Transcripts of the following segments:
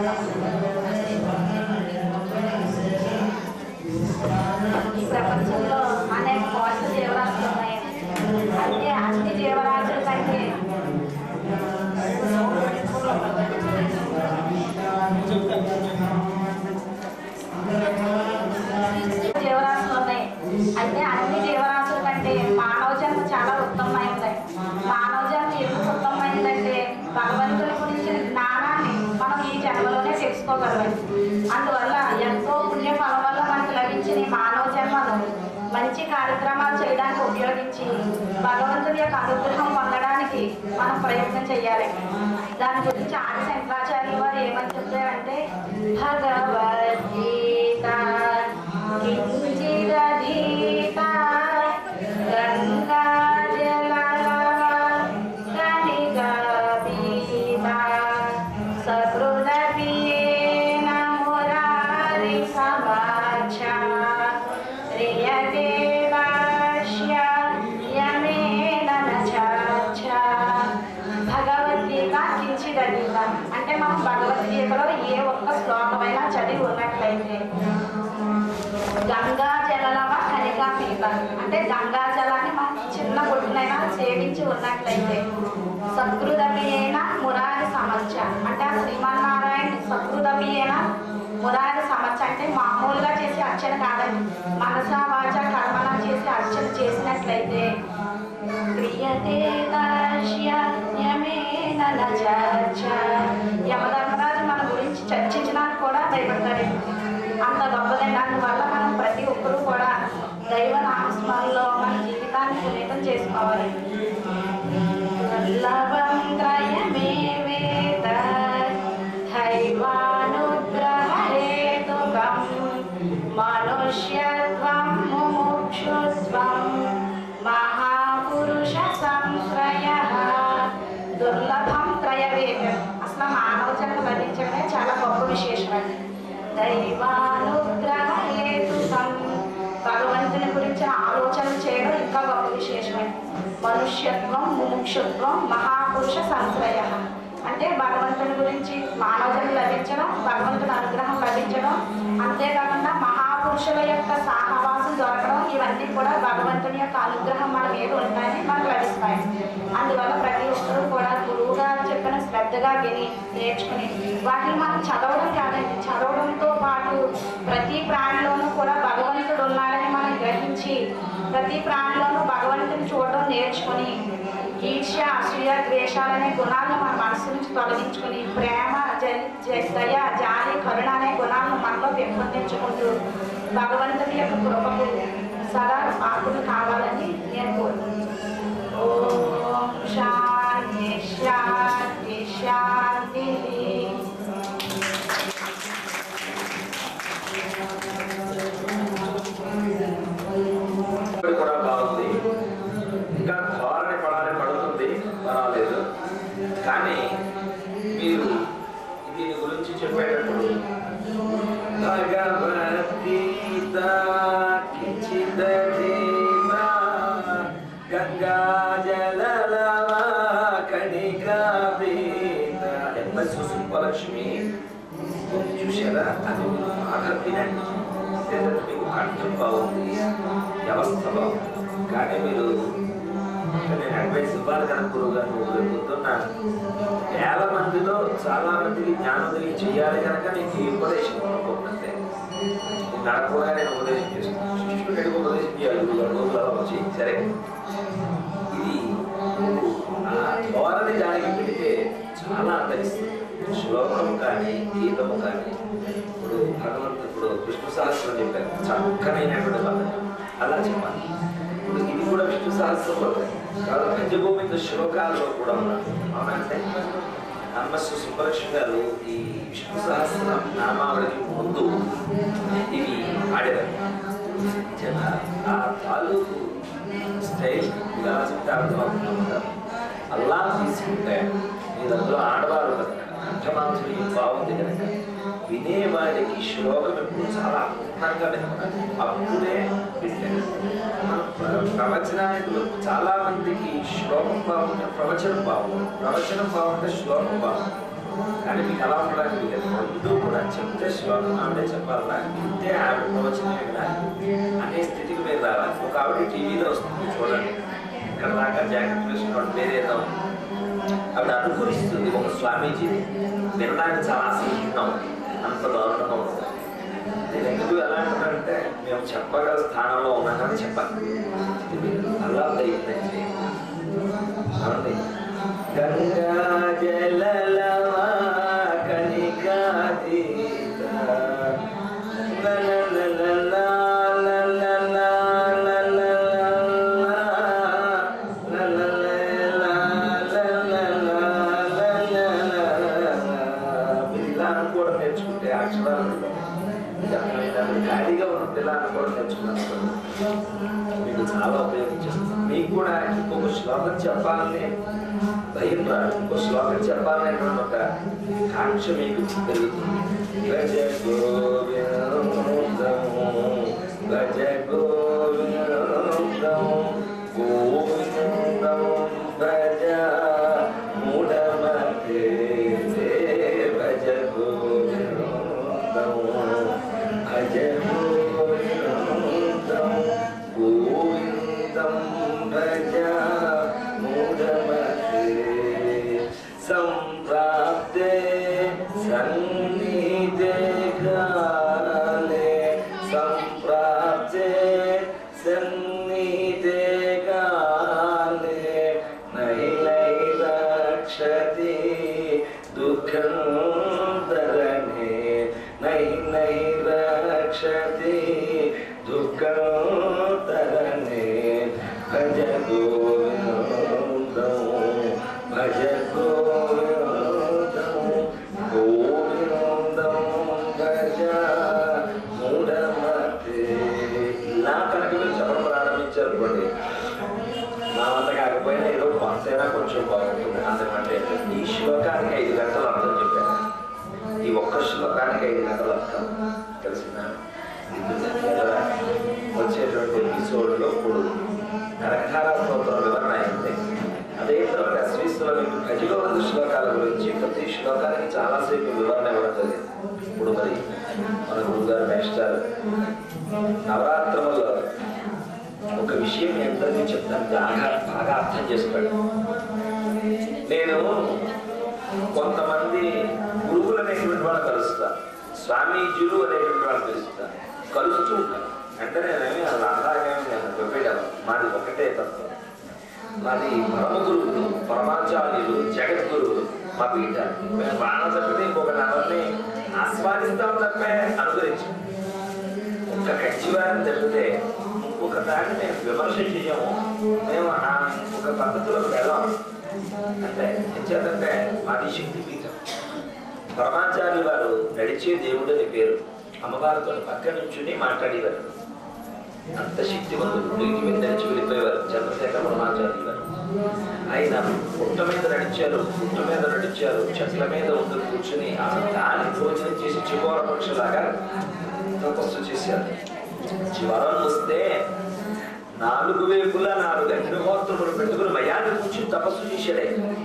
ఈ ప్రపంచంలో అనేక కోట్ల జీవరాశులు ఉన్నాయి అంటే అన్ని జీవరాశుల కంటే జీవరాశులు ఉన్నాయి అయితే అన్ని జీవరాశుల కంటే మానవ జన్మ చాలా ఉత్తమమైనది మానవ జన్మ ఎందుకు ఉత్తమమైందంటే భగవంతుడి గురించిన జ్ఞానాన్ని మనం ఈ జన్మలోనే తెలుసుకోగలం అందువల్ల ఎంతో పుణ్య ఫలం వల్ల మనకు లభించిన ఈ మానవ జన్మను మంచి కార్యక్రమాలు చేయడానికి ఉపయోగించి భగవంతుడి యొక్క అనుగ్రహం పొందడానికి మనం ప్రయత్నం చేయాలి దాని గురించి ఆది శంకరాచార్యులు వారు ఏమని చెప్పారంటే భగవద్గీత కించిదధీత గంగా సకృదపీన మురారి సమాచ ప్రియదే భాష్య యమేన నచాచ భగవద్గీత కించిదగీత అంటే మనం భగవద్గీతలో ఏ ఒక్క శ్లోకమైనా చదివి ఉన్నట్లయితే గంగా జలలవ కనికా పీత అంటే గంగా జలాన్ని మనం చిన్న బొట్టునైనా సేవించి ఉన్నట్లయితే సకృదపియేన మురారి సమస్య అంటే ఆ శ్రీమన్నారాయణ సకృదపియేన మురారి సమస్య అంటే మామూలుగా చేసే అర్చన కాదండి మనసా వాచ కర్మణ చేసి అర్చన చేసినట్లయితే క్రియతే దాస్య యమేన నచర్చ. యమధర్మరాజు మన గురించి చర్చించడానికి కూడా భయపడతారు అంత గొప్పదండి అందువల్ల మనం ప్రతి ఒక్కరూ కూడా దైవ నామస్మరణలో మన జీవితాన్ని పునీతం చేసుకోవాలి వల్లభం త్రయమేవేత దైవానుగ్రహేతుకం మనుష్యత్వం ముముక్షుత్వం మహాపురుష సంశ్రయ దుర్లభం త్రయవేదం అసలు మానవ జన్మ లభించడమే చాలా గొప్ప విశేషమండి దైవానుగ్రహేతుకం భగవంతుని గురించిన ఆలోచన చేయడం ఇంకా గొప్ప విశేషమే మనుష్యత్వం ముముక్షుత్వం మహాపురుష సంశ్రయ అంటే భగవంతుని గురించి మానవ జన్మ లభించడం భగవంతుని అనుగ్రహం లభించడం అంతేకాకుండా మహాపురుషుల యొక్క సహవాసం దొరకడం ఇవన్నీ కూడా భగవంతుని యొక్క అనుగ్రహం మన మీద ఉంటాయని మనకు లభిస్తాయి అందువల్ల ప్రతి ఒక్కరూ కూడా గురువు గారు చెప్పిన శ్రద్ధగా విని నేర్చుకుని వాటిని మనం చదవడం కాదండి చదవడంతో పాటు ప్రతి ప్రాణిలోనూ కూడా భగవంతుడు ఉన్నాడని మనం గ్రహించి ప్రతి ప్రాణిలోనూ భగవంతుని చూడడం నేర్చుకుని ఈర్ష్య అసూయ ద్వేషాలనే గుణాలను మన మనసు నుంచి తొలగించుకుని ప్రేమ జ- జ- దయ జాలి కరుణ అనే గుణాలను మనలో పెంపొందించుకుంటూ భగవంతుని యొక్క కృపకు సదా పాకులు కావాలని నేను కోరుకుంటున్నాను ఓం శాంతి శాంతి శాంతి ఇది కూడా బాగుంది ఇంకా ధోరణి పడాలి పడుతుంది పర్వాలేదు కానీ మీరు దీని గురించి చెప్పేటప్పుడు భగవద్గీత కించిదధీత గంగా జలలవ కణికాపీత ఎంఎస్ సుబ్బలక్ష్మి చూసారా అది మీరు బాగా వినండి లేదా మీకు కంఠం బాగుంది వ్యవస్థ బాగుంది కానీ మీరు నేను అడ్వైస్ ఇవ్వాలి కదా గురువు గారు రేపు పొద్దున్న వేల మందిలో చాలా మందికి జ్ఞానోదయం చేయాలి కనుక నీకు ఈ ఉపదేశం అనుకోకుంటే నడకుండా నేను ఉపదేశం చేస్తాను శిష్యుడికి ఉపదేశం చేయాలి గురువు గారు రోజులు అలా వచ్చి సరే ఇది ఆ ధోరణి దానికి పెడితే చాలా అంతరిస్తుంది శ్లోకం కానీ గీతము కానీ ఇప్పుడు భగవంతుడు ఇప్పుడు విష్ణు సహస్రం చెప్పారు చక్కనైనటువంటి పద్ధతి అలా చెప్పాలి ఇప్పుడు ఇది కూడా విష్ణు సహస్రంలో కాదు పంచగోవింద శ్లోకాల్లో కూడా ఉన్నారు అవునంటే అమ్మస్సు సుబ్బలక్ష్మి గారు ఈ విష్ణు సహస్రం నామావళికి ముందు ఇవి ఆడేవారు నిజంగా ఆ తాలూకు స్టైల్ ఇలా చెప్తే అర్థం అవుతుంది అల్లా తీసుకుంటే మీరు అందులో ఆడవారు కనుక కంఠమాంసం బాగుంది కనుక వినేవాడికి శ్లోకం ఎప్పుడు చాలా అందంగా వినపడాలి అప్పుడే వింటారు మనం ప్ర- ప్రవచనానికి చాలా మందికి శ్లోకం బాగుంటే ప్రవచనం బాగుంది ప్రవచనం బాగుంటే శ్లోకం బాగుంది కానీ మీకు అలా ఉండడానికి లేదు రెండు కూడా చెప్తే శ్లోకం ఆవిడే చెప్పాలన్నా ఇంతే ఆవిడ ప్రవచనమే వినాలి అనే స్థితికి మీరు రావాలి ఒక ఆవిడ టీవీలో వస్తుంది చూడండి ఇక్కడ దాకా జాకెట్ వేసుకున్నాడు వేరేదో ఆవిడ అనుకూలిస్తుంది ఒక స్వామీజీ వినడానికి చాలా అసహ్యంగా ఉంది అంత దారుణంగా ఉంటుంది నేను ఎందుకు ఎలా అంటానంటే మేము చెప్పగల స్థానంలో ఉన్నామని చెప్పాలి ఇది మీరు అలా ప్రయత్నం చేయండి అవునండి. గంగా జలలవా కనికాతీత లలలలలా, లలలా, లలలా, లలలా, లలలా, లలలా. మీరు ఇలా అనుకోవడం నేర్చుకుంటే అక్షరాలు ఖాళీగా ఉన్న పిల్లలు కూడా నేర్చుకున్నాను మీకు చాలా ఉపయోగించేస్తుంది మీకు కూడా ఇంకొక శ్లోకం చెప్పాలని భయం రాదు ఇంకో శ్లోకం చెప్పాలనేటువంటి ఒక కాంక్ష మీకు పెరుగుతుంది భజ గోవిందం భజ గోవిందం గోవిందం భజ మూఢమతే భజ గోవిందం భజ గోవిందం గోవిందం భజ మూఢమతే సంప్రాప్తే సన్నిధే కాలే సంప్రాప్తే సన్నిధే కాలే నై నై రక్షతి దుఃఖం తరణే నై నై రక్షతి దుఃఖం తరణే భజ గోవిందం భజ గోవిందం గోవిందం భజ మూఢమతే ఇలా కనుక మీరు చెప్పడం ప్రారంభించారనుకోండి నా వల్ల కాకపోయినా ఏదో కొంతైనా కొంచెం బాగుంటుంది అందుకంటే ఈ శ్లోకానికి ఐదు గంటలు అర్థం చెప్పాను ఈ ఒక్క శ్లోకానికి ఐదు గంటలు అర్థం తెలిసిందా ఇందులో వచ్చేటువంటి ఎపిసోడ్లో ఇప్పుడు కనకధార స్తోత్రం వివరణ అయింది అదే తర్వాత శ్రీశ్వర మీకు భజలో రెండు శ్లోకాల గురించి ప్రతి శ్లోకానికి చాలాసేపు వివరణ ఇవ్వడం జరిగింది ఇప్పుడు మరి మన గురుగారు మేస్టారు నవరాత్రములో ఒక విషయం మీ అందరికీ చెప్తాను బాగా బాగా అర్థం చేసుకోండి నేను కొంతమంది గురువులు అనేటువంటి వాళ్ళు కలుస్తా స్వామీజీలు అనేటువంటి వాళ్ళు కలుస్తా కలుస్తూ ఉంటాను అంటే నేనేమి అలా అలాగేమి నేను చెప్పేయడం మాది ఒకటే తత్వం మాది పరమ గురువులు పరమాచార్యులు జగద్గురువులు మా పీఠాలు మేము బాగా తప్పితే ఇంకొక నవల్ని ఆస్వాదిస్తాం తప్పే అనుగ్రహించాం ఒక్క కచ్చివారిని తప్పితే ఇంకొక దాన్ని మేము విమర్శ చేయము మేము ఆ ఒక పద్ధతిలోకి వెళ్ళాం అంటే ఎంచేతంటే మాది శక్తి పీఠం పరమాచార్య వారు నడిచే దేవుడు అని పేరు అమ్మవారితో పక్క నుంచుని మాట్లాడేవారు అంత శక్తివంతుడు నీటి మీద నడిచి వెళ్ళిపోయేవారు చంద్రశేఖర పరమాచార్య వారు ఆయన పుట్ట మీద నడిచారు పుట్ట మీద నడిచారు చెట్ల మీద ఉండి కూర్చుని ఆ గాలి భోజనం చేసి చివర పక్షులాగా తపస్సు చేశారు జ్వరం వస్తే నాలుగు వైపులా నాలుగు అగ్నిహోత్రములు పెట్టుకుని మయాన్ని కూర్చుని తపస్సు చేశాడే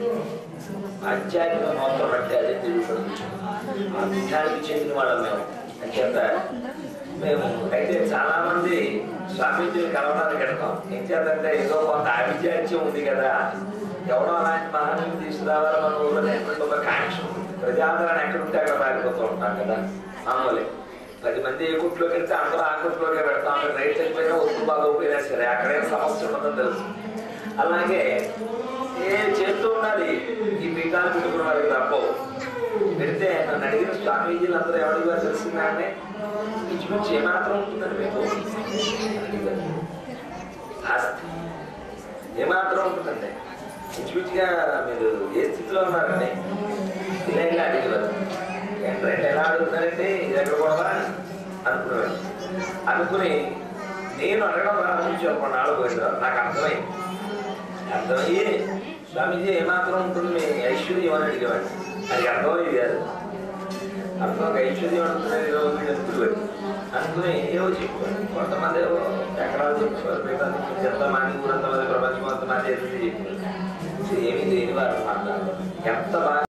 ఆధ్యాత్మిక హోత్రం అంటే అదే తిరుగుతుంది ఆ పీఠానికి చెందిన వాళ్ళం మేము అంచేత మేము అయితే చాలా మంది స్వామీజీని కలవడానికి వెళ్తాం ఏం చేద్దంటే ఏదో కొంత ఆభిజాత్యం ఉంది కదా ఎవడో అలాంటి మహానీయులు తీసుకురావాలి మన ఊళ్ళో అనేటువంటి ఒక కాంక్ష ఉంటుంది ప్రజాదరణ ఎక్కడ ఉంటే అక్కడ పారిపోతూ ఉంటాం కదా మామూలే పది మంది ఏ కుట్లోకి వెళ్తే అందరూ ఆ కుట్లోకే పెడతాం అక్కడ రైట్ అయిపోయినా ఒత్తు బాగోపోయినా సరే అక్కడే సమస్య ఉండదని తెలుసు అలాగే ఏ చేస్తూ ఉండాలి ఈ పీఠాలు పెట్టుకున్న వారికి తప్పవు పెడితే నన్ను అడిగిన స్వామీజీలు అందరూ ఎవరికి వారు తెలిసిందంటే ఇంచుమించు ఏమాత్రం ఉంటుందండి మీకు అడిగారు. ఆస్తి ఏమాత్రం ఉంటుందండి ఇంచుమించుగా మీరు ఏ స్థితిలో ఉన్నారండి ఇలా ఇలా అడిగేవారు ఏంటంటే ఎలా అడుగుతారంటే ఇది ఎక్కడ కూడా అనుకునేవారు అనుకుని నేను అడగడం ప్రారంభించి ఒక నాలుగు పోయిన తర్వాత నాకు అర్థమైంది అర్థమయ్యి స్వామీజీ ఏమాత్రం ఉంటుంది మీ ఐశ్వర్యం అని అడిగేవాడిని అది అర్థమయ్యేది కాదు అర్థం ఒక ఐశ్వర్యం అంటున్నది ఏదో ఉంది అనుకునేవాడు అనుకుని ఏవో చెప్పేవాడు కొంతమంది ఏవో ఎకరాలు చెప్పేవారు పీఠాలు ఎంత మంది ఊరంత మంది ప్రపంచం అంత మంది ఎదురు చెప్పేవారు ఏమీ లేని వారు మాట్లాడారు ఎంత బాగా